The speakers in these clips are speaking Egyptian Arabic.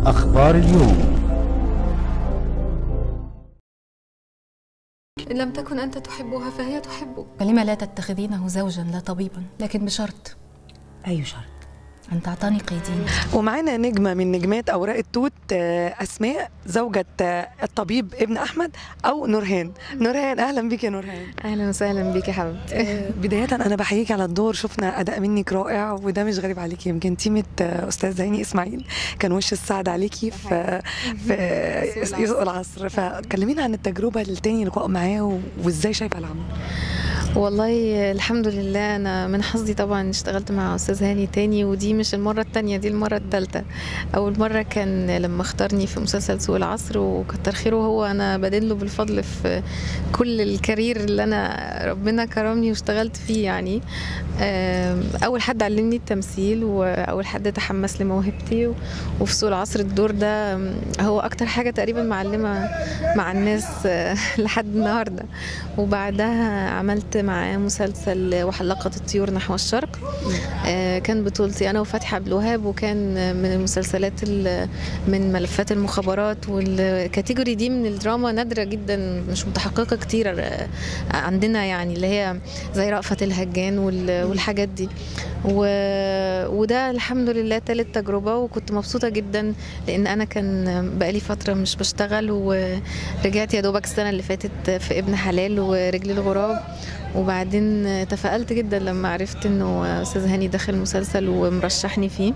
أخبار اليوم إن لم تكن أنت تحبها فهي تحبك فلما لا تتخذينه زوجا لا طبيبا لكن بشرط أي شرط أن تعتنقي ديني ومعانا نجمة من نجمات أوراق التوت آه، أسماء زوجة آه، الطبيب ابن أحمد أو نورهان نورهان أهلا بك يا نورهان أهلا وسهلا بك يا حبيبتي آه، بداية أنا بحييك على الدور شفنا أداء منك رائع وده مش غريب عليكي يمكن تيمة آه، أستاذ هاني إسماعيل كان وش السعد عليكي في في يسوق العصر فكلمينا عن التجربة التاني لقاء معاه و- وإزاي شايفة العمل والله الحمد لله أنا من حظي طبعا اشتغلت مع أستاذ هاني تاني ودي مش المرة التانية دي المرة التالتة أول مرة كان لما اختارني في مسلسل سوق العصر وكتر خيره هو أنا بدين له بالفضل في كل الكارير اللي أنا ربنا كرمني واشتغلت فيه يعني آم، أول حد علمني التمثيل وأول حد تحمس لموهبتي و- وفي سوق العصر الدور ده آم، هو أكتر حاجة تقريبا معلمة مع الناس آه، لحد النهارده وبعدها عملت معاه مسلسل وحلقة الطيور نحو الشرق آه، كان بطولتي أنا وفتحي عبد الوهاب وكان من المسلسلات ال- من ملفات المخابرات والكاتيجوري دي من الدراما نادرة جدا مش متحققة كتير آه، عندنا يعني اللي هي زي رأفت الهجان وال- والحاجات دي و... وده الحمد لله تالت تجربة وكنت مبسوطة جدا لأن أنا كان بقالي فترة مش بشتغل ورجعت يا دوبك السنة اللي فاتت في ابن حلال ورجل الغراب وبعدين تفائلت جدا لما عرفت انه استاذ هاني دخل مسلسل ومرشحني فيه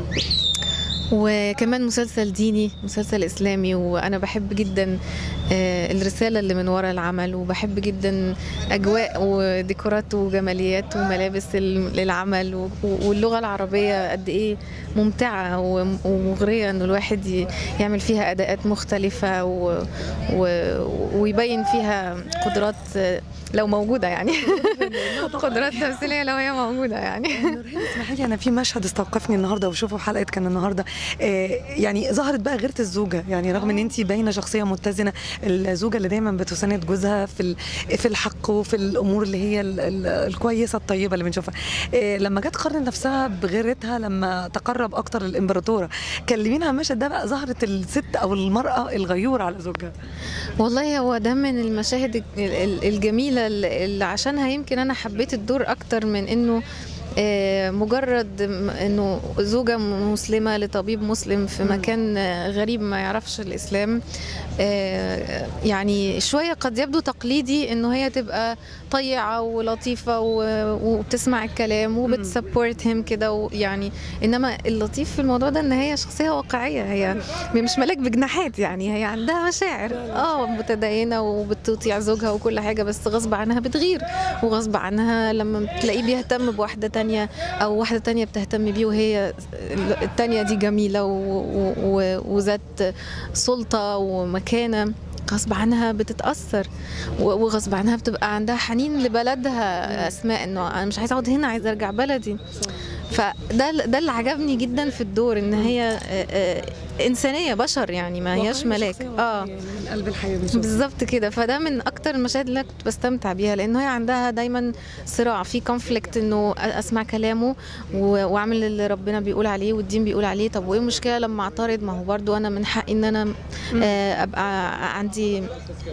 وكمان مسلسل ديني مسلسل اسلامي وانا بحب جدا آه، الرساله اللي من وراء العمل وبحب جدا اجواء وديكورات وجماليات وملابس ال- للعمل و- واللغه العربيه قد ايه ممتعه وم- ومغريه انه الواحد ي- يعمل فيها اداءات مختلفه و... و... ويبين فيها قدرات آه، لو موجوده يعني قدرات تمثيليه لو هي موجوده يعني نورهان اسمحي لي انا في مشهد استوقفني النهارده وشوفه في حلقه كان النهارده آه، يعني ظهرت بقى غيره الزوجه يعني رغم ان انت باينه شخصيه متزنه الزوجه اللي دايما بتساند جوزها في ال- في الحق وفي الامور اللي هي ال- ال- الكويسه الطيبه اللي بنشوفها آه، لما جت تقارن نفسها بغيرتها لما تقرب اكتر للامبراطوره كلمينا عن المشهد ده بقى ظهرت الست او المراه الغيور على زوجها والله هو ده من المشاهد ال- ال- الجميلة اللي اللي عشانها يمكن أنا حبيت الدور أكتر من إنه آه، مجرد م- انه زوجة مسلمة لطبيب مسلم في مم. مكان آه، غريب ما يعرفش الإسلام آه، يعني شوية قد يبدو تقليدي انه هي تبقى طيعة ولطيفة و- وبتسمع الكلام وبتسبورت هيم كده ويعني انما اللطيف في الموضوع ده ان هي شخصية واقعية هي مش ملاك بجناحات يعني هي عندها مشاعر اه متدينه وبتطيع زوجها وكل حاجه بس غصب عنها بتغير وغصب عنها لما تلاقيه بيهتم بواحده تانية او واحده تانية بتهتم بيه وهي التانية دي جميله و- و- و- وذات سلطه ومكانه غصب عنها بتتاثر و- وغصب عنها بتبقى عندها حنين لبلدها اسماء انه انا مش عايزه اقعد هنا عايزه ارجع بلدي فده ده اللي عجبني جدا في الدور ان هي آه، آه، انسانيه بشر يعني ما هياش ملاك اه من قلب الحياه بالظبط كده فده من اكتر المشاهد اللي أنا كنت بستمتع بيها لان هي عندها دايما صراع في كونفليكت انه اسمع كلامه و- واعمل اللي ربنا بيقول عليه والدين بيقول عليه طب وايه المشكله لما اعترض ما هو برضو انا من حقي ان انا آه، ابقى عندي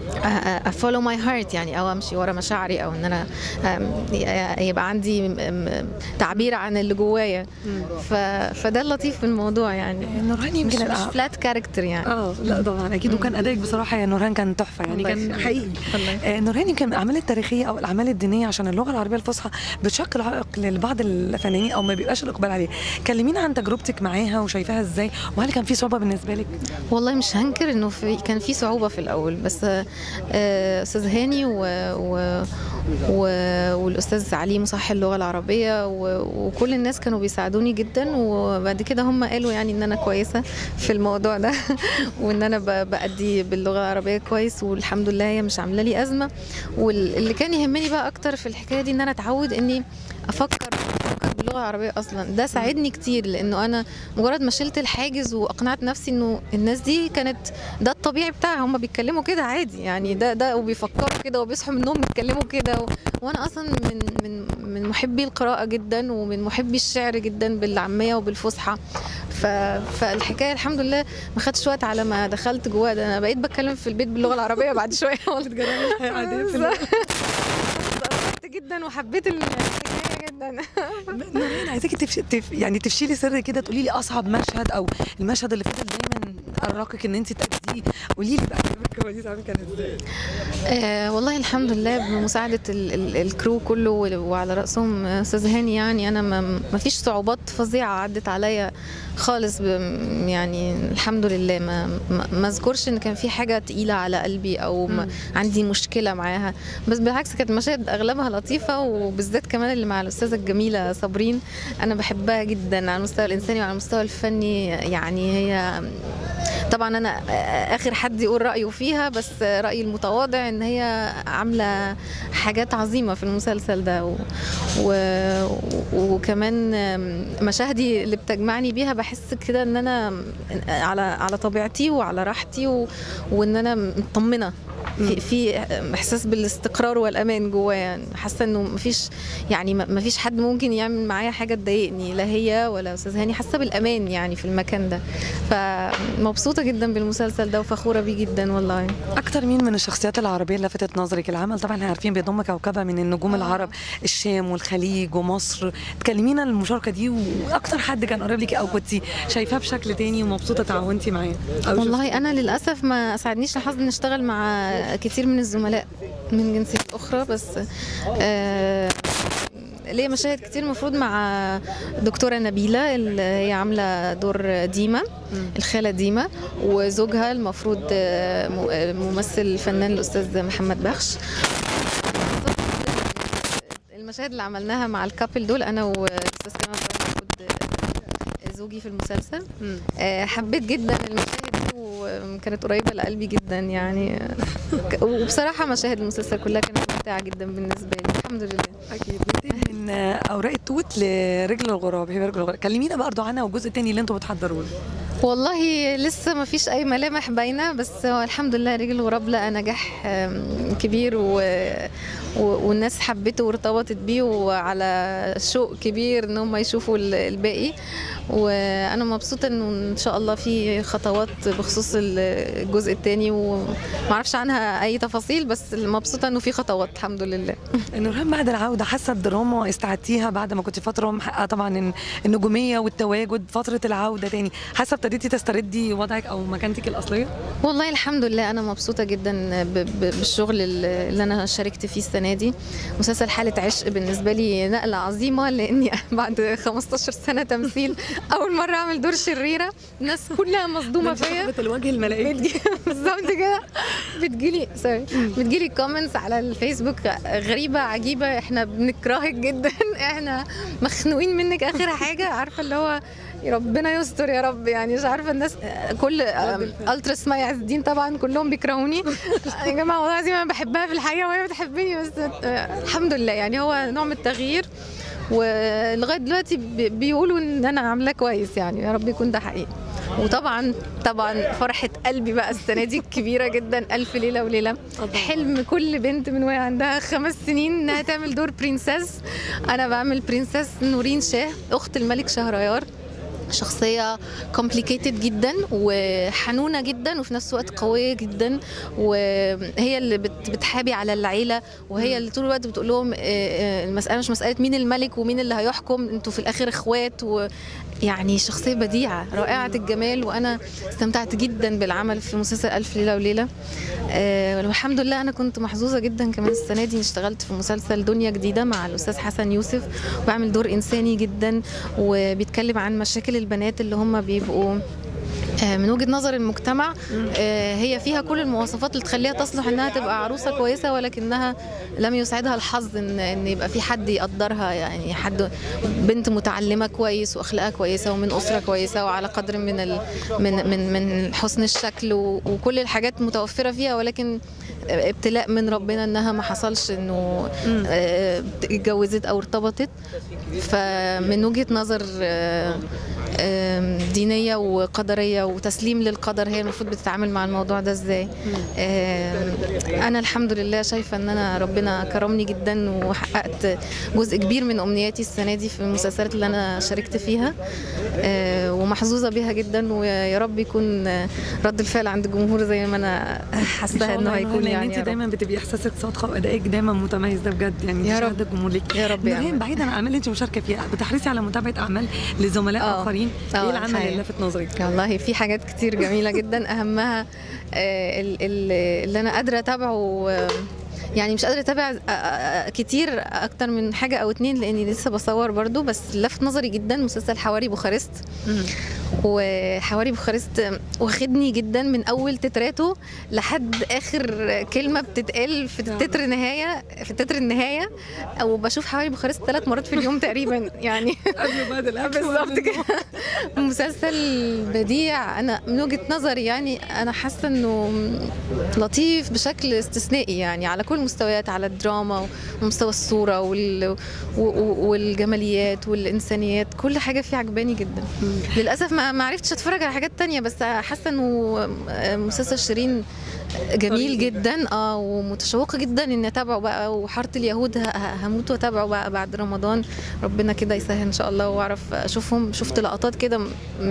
افولو ماي هارت يعني او امشي ورا مشاعري او ان انا آم، يبقى عندي م- م- تعبير عن اللي جوايا ف- فده اللطيف في الموضوع يعني نورهان مش, يمكن مش الأع- فلات كاركتر يعني اه لا طبعا اكيد وكان ادائك بصراحه يا نورهان كان تحفه يعني الله كان يخليك. حقيقي الله يخليك. آه، نورهان يمكن الاعمال التاريخيه او الاعمال الدينيه عشان اللغه العربيه الفصحى بتشكل عائق لبعض الفنانين او ما بيبقاش الاقبال عليه كلمينا عن تجربتك معاها وشايفاها ازاي وهل كان في صعوبه بالنسبه لك والله مش هنكر انه في كان في صعوبه في الاول بس آه، استاذ هاني و, و و... والاستاذ علي مصحح اللغه العربيه و... وكل الناس كانوا بيساعدوني جدا وبعد كده هم قالوا يعني ان انا كويسه في الموضوع ده وان انا ب... بادي باللغه العربيه كويس والحمد لله هي مش عامله لي ازمه واللي كان يهمني بقى اكتر في الحكايه دي ان انا اتعود اني افكر افكر باللغه العربيه اصلا ده ساعدني كتير لانه انا مجرد ما شلت الحاجز واقنعت نفسي انه الناس دي كانت ده الطبيعي بتاعها هم بيتكلموا كده عادي يعني ده ده وبيفكروا كده وبيصحوا من النوم بيتكلموا كده و... وانا اصلا من من من محبي القراءه جدا ومن محبي الشعر جدا بالعاميه وبالفصحى ف... فالحكايه الحمد لله ما خدش وقت على ما دخلت جواه ده انا بقيت بتكلم في البيت باللغه العربيه بعد شويه قلت اتبسطت جدا وحبيت الحكايه جدا نورين عايزاكي تفش... تف... يعني تفشيلي سر كده تقولي لي اصعب مشهد او المشهد اللي فضل دايما ارقك ان انت تأديه قولي لي بقى الكواليس عامل كان ازاي آه والله الحمد لله بمساعدة ال ال الكرو كله وال- وعلى رأسهم أستاذ هاني يعني أنا ما ما فيش صعوبات فظيعة عدت عليا خالص ب- يعني الحمد لله ما ما- ما أذكرش إن كان في حاجة تقيلة على قلبي أو ما عندي مشكلة معاها بس بالعكس كانت مشاهد أغلبها لطيفة وبالذات كمان اللي مع الأستاذة الجميلة صابرين أنا بحبها جدا على المستوى الإنساني وعلى المستوى الفني يعني هي طبعا انا اخر حد يقول رايه فيها بس رايي المتواضع ان هي عامله حاجات عظيمه في المسلسل ده و... و... وكمان مشاهدي اللي بتجمعني بيها بحس كده ان انا على على طبيعتي وعلى راحتي و... وان انا مطمنه في في احساس بالاستقرار والامان جوايا حاسه انه مفيش يعني م- مفيش حد ممكن يعمل معايا حاجه تضايقني لا هي ولا استاذ هاني حاسه بالامان يعني في المكان ده فمبسوطه جدا بالمسلسل ده وفخوره بيه جدا والله اكتر مين من الشخصيات العربيه اللي لفتت نظرك العمل طبعا احنا عارفين بيضم كوكبه من النجوم العرب الشام والخليج ومصر تكلمينا عن المشاركه دي واكتر حد كان قريب ليكي او كنت شايفاه بشكل تاني ومبسوطه تعاونتي معاه أو والله انا للاسف ما ساعدنيش الحظ اني اشتغل مع كتير من الزملاء من جنسيات اخرى بس آه ليا مشاهد كتير المفروض مع دكتورة نبيلة اللي هي عاملة دور ديما الخالة ديما وزوجها المفروض آه، م- آه، ممثل الفنان الأستاذ محمد بخش المشاهد اللي عملناها مع الكابل دول أنا والأستاذ كمال إبراهيم المفروض آه، زوجي في المسلسل مم. آه، حبيت جدا المشاهد دي وكانت قريبة لقلبي جدا يعني ك- وبصراحة مشاهد المسلسل كلها كانت ممتعة جدا بالنسبة لي الحمد لله اكيد ننتقل من اوراق التوت لرجل الغراب هي رجل الغراب كلمينا برضو عنها والجزء الثاني اللي انتوا بتحضروا له والله لسه ما فيش اي ملامح باينه بس هو الحمد لله رجل الغراب لقى نجاح آم، كبير و... و... والناس حبته وارتبطت بيه وعلى شوق كبير ان هم يشوفوا ال- الباقي وانا مبسوطه انه ان شاء الله في خطوات بخصوص ال- الجزء الثاني ومعرفش عنها اي تفاصيل بس مبسوطه انه في خطوات الحمد لله نورهان بعد العوده حاسه الدراما استعدتيها بعد ما كنت فتره محققه طبعا الن- النجوميه والتواجد فتره العوده تاني حاسه ابتديتي تستردي وضعك او مكانتك الاصليه والله الحمد لله انا مبسوطه جدا ب- ب- بالشغل اللي اللي انا شاركت فيه السنه دي مسلسل حاله عشق بالنسبه لي نقله عظيمه لاني بعد 15 سنه تمثيل اول مره اعمل دور شريره الناس كلها مصدومه فيا الوجه الملائكي بتجي بالظبط كده بتجيلي سوري بتجيلي كومنتس على الفيسبوك غريبه عجيبه احنا بنكرهك جدا احنا مخنوقين منك اخر حاجه عارفه اللي هو يا ربنا يستر يا رب يعني مش عارفه الناس كل الترا اسماء عز الدين طبعا كلهم بيكرهوني يا جماعه والله العظيم انا بحبها في الحقيقه وهي بتحبني بس آه، الحمد لله يعني هو نوع من التغيير ولغايه دلوقتي بي- بيقولوا ان انا عاملاه كويس يعني يا رب يكون ده حقيقي وطبعا طبعا فرحه قلبي بقى السنه دي كبيره جدا الف ليله وليله حلم كل بنت من وهي عندها خمس سنين انها تعمل دور برنسس انا بعمل برنسس نورين شاه اخت الملك شهريار شخصية complicated جدا وحنونة جدا وفي نفس الوقت قوية جدا وهي اللي بت- بتحابي على العيلة وهي اللي طول الوقت بتقول لهم آه، آه، المسألة مش مسألة مين الملك ومين اللي هيحكم انتوا في الآخر اخوات ويعني شخصية بديعة رائعة الجمال وأنا استمتعت جدا بالعمل في مسلسل ألف ليلة وليلة آه، والحمد لله أنا كنت محظوظة جدا كمان السنة دي اشتغلت في مسلسل دنيا جديدة مع الأستاذ حسن يوسف وبعمل دور إنساني جدا وبيتكلم عن مشاكل البنات اللي هم بيبقوا آه، من وجهه نظر المجتمع آه، هي فيها كل المواصفات اللي تخليها تصلح انها تبقى عروسه كويسه ولكنها لم يسعدها الحظ ان ان يبقى في حد يقدرها يعني حد بنت متعلمه كويس واخلاقها كويسه ومن اسره كويسه وعلى قدر من ال من من من حسن الشكل و- وكل الحاجات متوفره فيها ولكن ابتلاء من ربنا انها ما حصلش انه آه، اتجوزت او ارتبطت فمن وجهه نظر آه، آم، دينيه وقدريه وتسليم للقدر هي المفروض بتتعامل مع الموضوع ده ازاي آم، انا الحمد لله شايفه ان انا ربنا كرمني جدا وحققت جزء كبير من امنياتي السنه دي في المسلسلات اللي انا شاركت فيها آه، ومحظوظه بيها جدا ويا رب يكون آه، رد الفعل عند الجمهور زي ما انا حاسه انه هيكون يعني انت يا رب. دايما بتبقي احساسك صادقه وادائك دايما متميز ده بجد يعني يا رب. شهادة الجمهور ليك يا رب يا نورهان أمل. بعيدا عن الاعمال اللي انت مشاركه فيها بتحرصي على متابعه اعمال لزملاء آه. اخرين آه، ايه العمل الحقيقة. اللي لفت نظرك والله في حاجات كتير جميلة جدا أهمها آه، ال- ال- اللي أنا قادرة أتابعه آه، يعني مش قادرة أتابع آه، آه، كتير أكتر من حاجة أو اتنين لأني لسه بصور برضو بس لفت نظري جدا مسلسل حواري بوخارست وحواري بوخارست واخدني جدا من أول تتراته لحد آخر كلمة بتتقال في التتر نهاية في التتر النهاية أو بشوف حواري بوخارست ثلاث مرات في اليوم تقريبا يعني قبل وبعد الاكل بالظبط كده مسلسل بديع انا من وجهه نظري يعني انا حاسه انه لطيف بشكل استثنائي يعني على كل المستويات على الدراما ومستوى الصوره وال... و- و- والجماليات والانسانيات كل حاجه فيه عجباني جدا للاسف ما ما عرفتش اتفرج على حاجات تانية بس حاسه انه مسلسل شيرين جميل طريق. جدا اه ومتشوقه جدا ان اتابعه بقى وحاره اليهود ه- ه- هموت واتابعه بقى بعد رمضان ربنا كده يسهل ان شاء الله واعرف اشوفهم شفت لقطات كده م-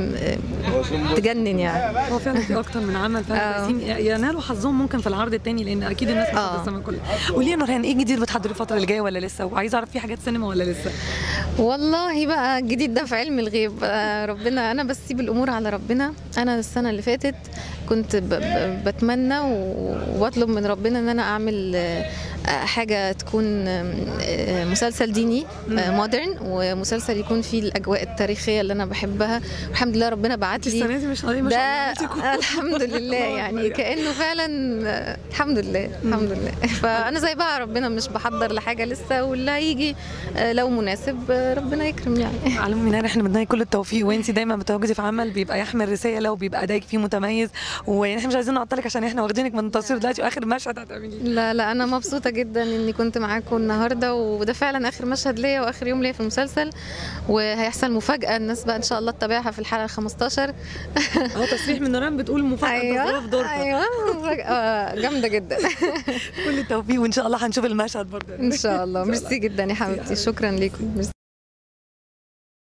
م- تجنن يعني هو فعلا في اكتر من عمل فعلا آه. كويسين ينالوا حظهم ممكن في العرض الثاني لان اكيد الناس مش آه. هتسمع كله قولي يا نورهان ايه جديد بتحضري الفتره اللي جايه ولا لسه وعايزه اعرف في حاجات سينما ولا لسه والله بقى الجديد ده في علم الغيب آه، ربنا انا بسيب الامور على ربنا انا السنه اللي فاتت كنت ب- ب- بتمنى و- وبطلب من ربنا ان انا اعمل آه، آه، حاجه تكون آه، مسلسل ديني مودرن ومسلسل يكون فيه الاجواء التاريخيه اللي انا بحبها الحمد لله ربنا بعت لي السنه دي مش قضيه ما ده شاء الله عملتي كل- الحمد لله الله يعني أكبر. كانه فعلا آه، الحمد لله الحمد لله فانا زي بقى ربنا مش بحضر لحاجه لسه واللي هيجي آه، لو مناسب آه، ربنا يكرم يعني على العموم احنا بنتمنى كل التوفيق وانت دايما بتواجدي في عمل بيبقى يحمل رساله وبيبقى ادائك فيه متميز واحنا مش عايزين نعطلك عشان احنا واخدينك من التصوير دلوقتي واخر مشهد هتعمليه لا لا انا مبسوطه جدا اني كنت معاكم النهارده وده فعلا اخر مشهد ليا واخر يوم ليا في المسلسل وهيحصل مفاجاه الناس بقى ان شاء الله تتابعها في الحلقه 15 اهو تصريح من نوران بتقول مفاجاه تصويرها في دورها ايوه مفاجاه جامده جدا كل التوفيق وان شاء الله هنشوف المشهد برضه ان شاء الله ميرسي جدا يا حبيبتي شكرا لكم ميرسي